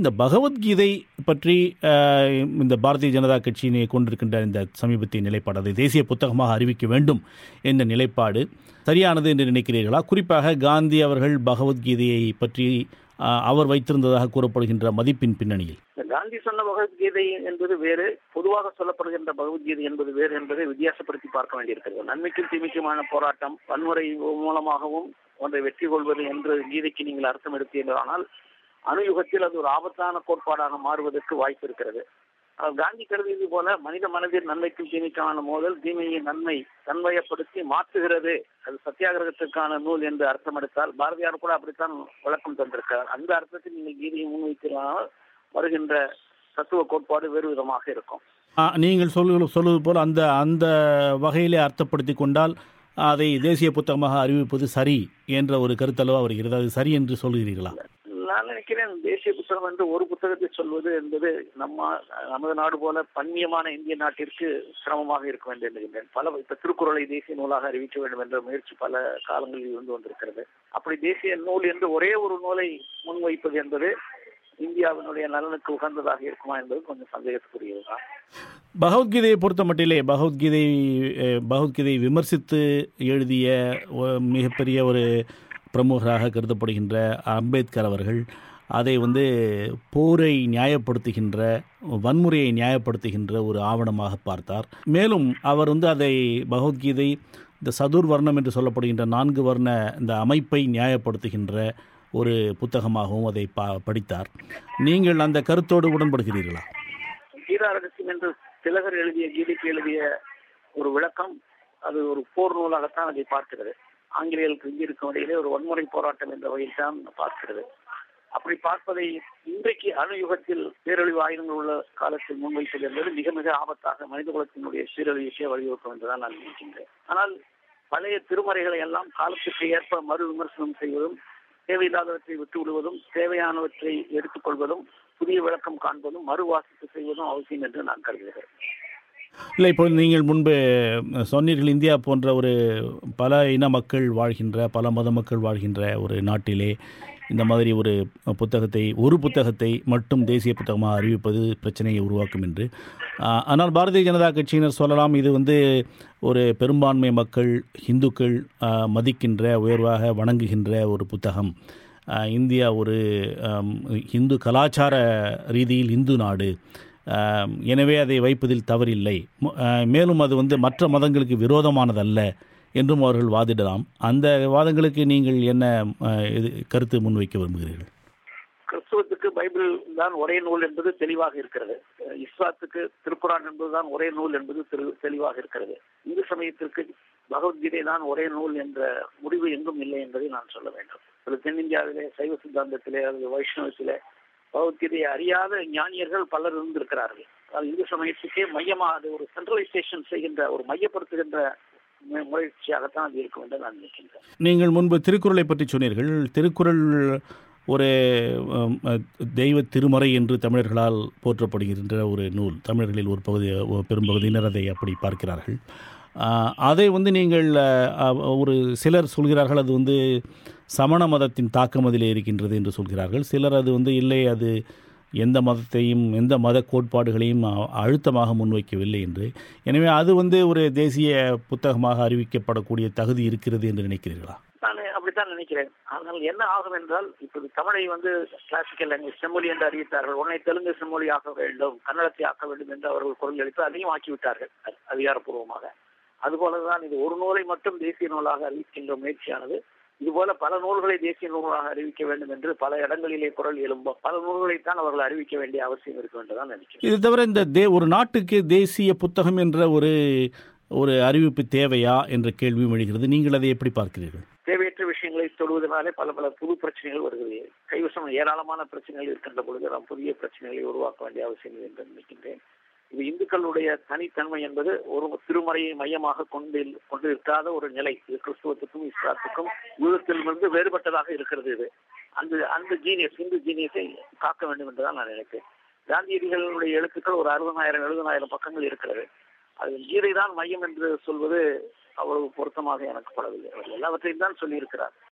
இந்த பகவத்கீதை பற்றி அஹ், இந்த பாரதிய ஜனதா கட்சியினை கொண்டிருக்கின்ற இந்த சமீபத்திய நிலைப்பாடு அதை தேசிய புத்தகமாக அறிவிக்க வேண்டும் என்ற நிலைப்பாடு சரியானது என்று நினைக்கிறீர்களா குறிப்பாக காந்தி அவர்கள் பகவத்கீதையை பற்றி அஹ், அவர் வைத்திருந்ததாக கூறப்படுகின்ற மதிப்பின் பின்னணியில் இந்த காந்தி சொன்ன பகவத்கீதை என்பது வேறு பொதுவாக சொல்லப்படுகின்ற பகவத்கீதை என்பது வேறு என்பதை வித்தியாசப்படுத்தி பார்க்க வேண்டியிருக்கிறது நன்மைக்கும் தீமைக்குமான போராட்டம் வன்முறை மூலமாகவும் ஒன்றை வெற்றி கொள்வது என்று கீதைக்கு நீங்கள் அர்த்தம் எடுத்தீர்கள் ஆனால் அணுயுகத்தில் அது ஒரு ஆபத்தான கோட்பாடாக மாறுவதற்கு வாய்ப்பு இருக்கிறது ஆனால் காந்தி கருதியது போல மனித மனதில் நன்மைக்கும் தீமைக்கான மோதல் தீமையை நன்மை தன்மையப்படுத்தி மாற்றுகிறது அது சத்தியாகிரகத்திற்கான நூல் என்று அர்த்தம் எடுத்தால் பாரதியார் கூட அப்படித்தான் விளக்கம் தந்திருக்கார் அந்த அர்த்தத்தில் நீங்கள் கீதையை முன்வைக்கிறால் வருகின்ற தத்துவ கோட்பாடு வேறு விதமாக இருக்கும் ஆ, நீங்கள் சொல்லு சொல்வது போல் அந்த அந்த வகையிலே அர்த்தப்படுத்தி கொண்டால் அதை தேசிய புத்தகமாக அறிவிப்பது சரி என்ற ஒரு கருத்தளவா வருகிறது அது சரி என்று சொல்கிறீர்களா நான் நினைக்கிறேன் தேசிய புத்தகம் என்று ஒரு புத்தகத்தை சொல்வது என்பது நம்ம நமது நாடு போல பன்னியமான இந்திய நாட்டிற்கு சிரமமாக இருக்க வேண்டும் என்கின்றேன் பல இப்ப திருக்குறளை தேசிய நூலாக அறிவிக்க வேண்டும் என்ற முயற்சி பல காலங்களில் இருந்து வந்திருக்கிறது அப்படி தேசிய நூல் என்று ஒரே ஒரு நூலை முன்வைப்பது என்பது இந்தியாவினுடைய நலனுக்கு உகந்ததாக இருக்குமா என்பது கொஞ்சம் சந்தேகத்துக்குரியதுதான் பகவத்கீதையை பொறுத்த மட்டிலே பகவத்கீதை அஹ், பகவத்கீதை விமர்சித்து எழுதிய ஒ- மிகப்பெரிய ஒரு பிரமுகராக கருதப்படுகின்ற அம்பேத்கர் அவர்கள் அதை வந்து போரை நியாயப்படுத்துகின்ற வன்முறையை நியாயப்படுத்துகின்ற ஒரு ஆவணமாக பார்த்தார் மேலும் அவர் வந்து அதை பகவத்கீதை இந்த சதுர் வர்ணம் என்று சொல்லப்படுகின்ற நான்கு வர்ண இந்த அமைப்பை நியாயப்படுத்துகின்ற ஒரு புத்தகமாகவும் அதை பா படித்தார் நீங்கள் அந்த கருத்தோடு உடன்படுகிறீர்களா கீதா ரகசியம் என்று திலகர் எழுதிய கீதைக்கு எழுதிய ஒரு விளக்கம் அது ஒரு போர் நூலாகத்தான் அதை பார்க்கிறது ஆங்கிலேயர்களுக்கு இங்கே இருக்கும் இடையிலே ஒரு வன்முறை போராட்டம் என்ற வகையில் தான் பார்க்கிறது அப்படி பார்ப்பதை இன்றைக்கு அணுயுகத்தில் பேரழிவு ஆயுதங்கள் உள்ள காலத்தில் முன்வைப்பது என்பது மிக மிக ஆபத்தாக மனித குலத்தினுடைய சீரழிவுக்கே வழிவகுக்கும் என்றுதான் நான் நினைக்கின்றேன் ஆனால் பழைய திருமறைகளை எல்லாம் காலத்துக்கு ஏற்ப மறு விமர்சனம் செய்வதும் தேவையில்லாதவற்றை விட்டு விடுவதும் தேவையானவற்றை எடுத்துக்கொள்வதும் புதிய விளக்கம் காண்பதும் மறு வாசிப்பு செய்வதும் அவசியம் என்று நான் கருதுகிறேன் இல்லை இப்போ நீங்கள் முன்பு சொன்னீர்கள் இந்தியா போன்ற ஒரு பல இன மக்கள் வாழ்கின்ற பல மத மக்கள் வாழ்கின்ற ஒரு நாட்டிலே இந்த மாதிரி ஒரு புத்தகத்தை ஒரு புத்தகத்தை மட்டும் தேசிய புத்தகமாக அறிவிப்பது பிரச்சனையை உருவாக்கும் என்று ஆ, ஆனால் பாரதிய ஜனதா கட்சியினர் சொல்லலாம் இது வந்து ஒரு பெரும்பான்மை மக்கள் இந்துக்கள் ஆ, மதிக்கின்ற உயர்வாக வணங்குகின்ற ஒரு புத்தகம் ஆ, இந்தியா ஒரு ஆம், இந்து கலாச்சார ரீதியில் இந்து நாடு ஆம், எனவே அதை வைப்பதில் தவறில்லை மு- ஆ, மேலும் அது வந்து மற்ற மதங்களுக்கு விரோதமானதல்ல என்றும் அவர்கள் வாதிடலாம் அந்த வாதங்களுக்கு நீங்கள் என்ன ஆ, இது கருத்து முன்வைக்க விரும்புகிறீர்கள் கிறிஸ்துவத்துக்கு பைபிள் தான் ஒரே நூல் என்பது தெளிவாக இருக்கிறது அஹ் இஸ்லாத்துக்கு திருக்குரான் என்பதுதான் ஒரே நூல் என்பது தெளி- தெளிவாக இருக்கிறது இந்து சமயத்திற்கு பகவத்கீதை தான் ஒரே நூல் என்ற முடிவு எங்கும் இல்லை என்பதை நான் சொல்ல வேண்டும் ஒரு தென்னிந்தியாவிலே சைவ சித்தாந்தத்திலே அல்லது வைஷ்ணவத்திலே பகவத்கீதையை அறியாத ஞானியர்கள் பலர் இருந்திருக்கிறார்கள் அது இந்து சமயத்துக்கே மையமாக அது ஒரு சென்ட்ரலைசேஷன் செய்கின்ற ஒரு மையப்படுத்துகின்ற மு- முயற்சியாகத்தான் அது இருக்கும் என்று நான் நினைக்கின்றேன் நீங்கள் முன்பு திருக்குறளை பற்றி சொன்னீர்கள் திருக்குறள் ஒரு ஆம், அ, தெய்வ திருமறை என்று தமிழர்களால் போற்றப்படுகின்ற ஒரு நூல் தமிழர்களில் ஒரு பகுதி ஒரு பெரும்பகுதியினர் அதை அப்படி பார்க்கிறார்கள் ஆ, அதை வந்து நீங்கள் அ, அ, ஒரு சிலர் சொல்கிறார்கள் அது வந்து சமண மதத்தின் தாக்கம் அதில் இருக்கின்றது என்று சொல்கிறார்கள் சிலர் அது வந்து இல்லை அது எந்த மதத்தையும் எந்த மத கோட்பாடுகளையும் அ- அழுத்தமாக முன்வைக்கவில்லை என்று எனவே அது வந்து ஒரு தேசிய புத்தகமாக அறிவிக்கப்படக்கூடிய தகுதி இருக்கிறது என்று நினைக்கிறீர்களா நான் அப்படித்தான் நினைக்கிறேன் ஆனால் என்ன ஆகும் என்றால் இப்போது தமிழை வந்து கிளாசிக்கல் லாங்குவேஜ் செம்மொழி என்று அறிவித்தார்கள் உடனே தெலுங்கு செம்மொழி ஆக்க வேண்டும் கன்னடத்தை ஆக்க வேண்டும் என்று அவர்கள் குரல் எழுப்பி அதையும் ஆக்கிவிட்டார்கள் அ- அதிகாரப்பூர்வமாக அதுபோலதான் இது ஒரு நூலை மட்டும் தேசிய நூலாக அறிவிக்கின்ற முயற்சியானது இதுபோல பல நூல்களை தேசிய நூலாக அறிவிக்க வேண்டும் என்று பல இடங்களிலே குரல் எழும்பும் பல நூல்களைத்தான் அவர்கள் அறிவிக்க வேண்டிய அவசியம் இருக்கும் என்றுதான் நினைக்கிறேன் இது தவிர இந்த தே ஒரு நாட்டுக்கு தேசிய புத்தகம் என்ற ஒரு ஒரு அறிவிப்பு தேவையா என்ற கேள்வியும் எழுகிறது நீங்கள் அதை எப்படி பார்க்கிறீர்கள் தேவையற்ற விஷயங்களை தொடுவதனாலே பல பல புது பிரச்சனைகள் வருகிறது கைவசம் ஏராளமான பிரச்சனைகள் இருக்கின்ற பொழுது நாம் புதிய பிரச்சனைகளை உருவாக்க வேண்டிய அவசியம் இல்லை என்று நினைக்கின்றேன் இது இந்துக்களுடைய தனித்தன்மை என்பது ஒரு திருமறையை மையமாக கொண்டு கொண்டு இருக்காத ஒரு நிலை இது கிறிஸ்துவத்துக்கும் இஸ்லாத்துக்கும் யூதத்திலிருந்து வேறுபட்டதாக இருக்கிறது இது அந்த அந்த ஜீனியஸ் இந்து ஜீனியஸை காக்க வேண்டும் என்றுதான் நான் நினைப்பேன் காந்தியடிகளுடைய எழுத்துக்கள் ஒரு அறுபதாயிரம் எழுபதாயிரம் பக்கங்கள் இருக்கிறது அது கீதை தான் மையம் என்று சொல்வது அவ்வளவு பொருத்தமாக எனக்கு படவில்லை அவர் எல்லாவற்றையும் தான் சொல்லியிருக்கிறார்